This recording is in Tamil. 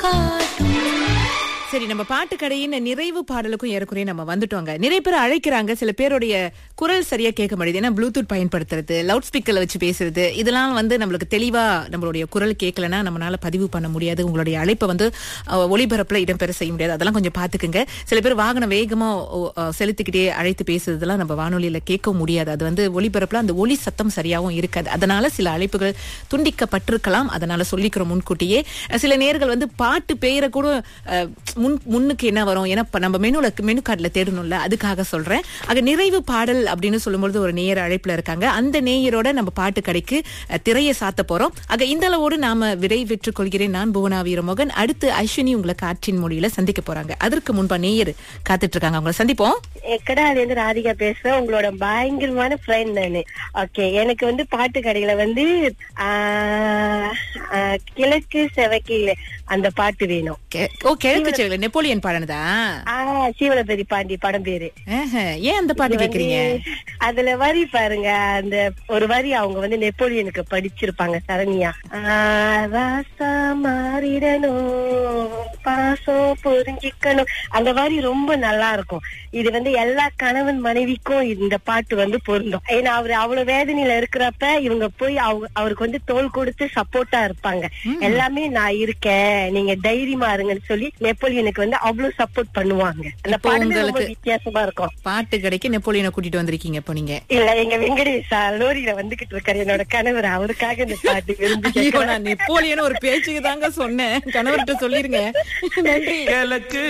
காட்டும் சரி நம்ம பாட்டு கடையின் நிறைவு பாடலுக்கும் ஏறக்குறைய நம்ம வந்துட்டோங்க நிறைய பேர் அழைக்கிறாங்க சில பேருடைய குரல் சரியா கேட்க முடியுது ஏன்னா ப்ளூடூத் பயன்படுத்துறது லவுட் ஸ்பீக்கர்ல வச்சு பேசுறது இதெல்லாம் வந்து நம்மளுக்கு தெளிவா நம்மளுடைய குரல் கேட்கலன்னா நம்மளால பதிவு பண்ண முடியாது உங்களுடைய அழைப்பை வந்து அஹ், ஒளிபரப்புல இடம்பெற செய்ய முடியாது அதெல்லாம் கொஞ்சம் பாத்துக்குங்க சில பேர் வாகனம் வேகமா ஓ, அஹ், செலுத்திக்கிட்டே அழைத்து பேசுறதெல்லாம் நம்ம வானொலியில கேட்க முடியாது அது வந்து ஒளிபரப்புல அந்த ஒளி சத்தம் சரியாவும் இருக்காது அதனால சில அழைப்புகள் துண்டிக்கப்பட்டிருக்கலாம் அதனால சொல்லிக்கிறோம் முன்கூட்டியே அஹ், சில நேர்கள் வந்து பாட்டு பெயரை கூட அஹ், முன் முன்னுக்கு என்ன வரும் ஏன்னா இப்ப நம்ம மெனுல மெனு கார்டுல தேடணும்ல அதுக்காக சொல்றேன் ஆக நிறைவு பாடல் அப்படின்னு சொல்லும்பொழுது ஒரு நேயர் அழைப்புல இருக்காங்க அந்த நேயரோட நம்ம பாட்டு கடைக்கு அஹ், திரையை சாத்த போறோம் ஆக இந்த அளவோடு நாம விடை பெற்றுக் கொள்கிறேன் நான் புவனா வீரமோகன் அடுத்து அஸ்வினி உங்களை காற்றின் மொழியில சந்திக்க போறாங்க அதற்கு முன்பா நேயர் காத்துட்டு இருக்காங்க அவங்கள சந்திப்போம் எக்கடா அது வந்து ராதிகா பேசுறேன் உங்களோட பயங்கரமான ஃப்ரெண்ட் நானு ஓகே எனக்கு வந்து பாட்டு கடையில வந்து ஆஹ், ஆஹ், கிழக்கு செவக்கில அந்த பாட்டு வேணும் கே- ஓ கிழக்கு செவில நெப்போலியன் பாடினதா ஆஹ் சீவலபெரி பாண்டி படம் பேரு ஆஹா, ஏன் அந்த பாட்டு இது வந்து, கேக்குறீங்க அதுல வரி பாருங்க அந்த ஒரு வரி அவங்க வந்து நெப்போலியனுக்கு படிச்சிருப்பாங்க சரணியா ஆஹ், ராசா மாறிடணும் பாசம் புரிஞ்சிக்கணும் அந்த வரி ரொம்ப நல்லா இருக்கும் இது வந்து எல்லா கணவன் மனைவிக்கும் இந்த பாட்டு வந்து பொருந்தும் ஏன்னா அவரு அவ்வளவு வேதனையில இருக்கிறப்ப இவங்க போய் அவங்க அவருக்கு வந்து தோல் கொடுத்து சப்போர்ட்டா இருப்பாங்க எல்லாமே நான் இருக்கேன் நீங்க தைரியமா இருங்கன்னு சொல்லி நெப்போலியனுக்கு வந்து அவ்வளவு சப்போர்ட் பண்ணுவாங்க அந்த இப்போ பாடல் ரொம்ப உங்களுக்கு- வித்தியாசமா இருக்கும் பாட்டு கடைக்கு நெப்போலியனை கூட்டிட்டு வந்திருக்கீங்க இப்போ நீங்க இல்ல எங்க வெங்கடேஷா லோரியில வந்துகிட்டு இருக்காரு என்னோட கணவர் அவருக்காக இந்த பாட்டு விரும்பி ஐயோ கேட்கிறேன். நான் நெப்போலியன் ஒரு பேச்சுக்கு தாங்க சொன்னேன் கணவர்கிட்ட சொல்லிருங்க நன்றி கிழக்கு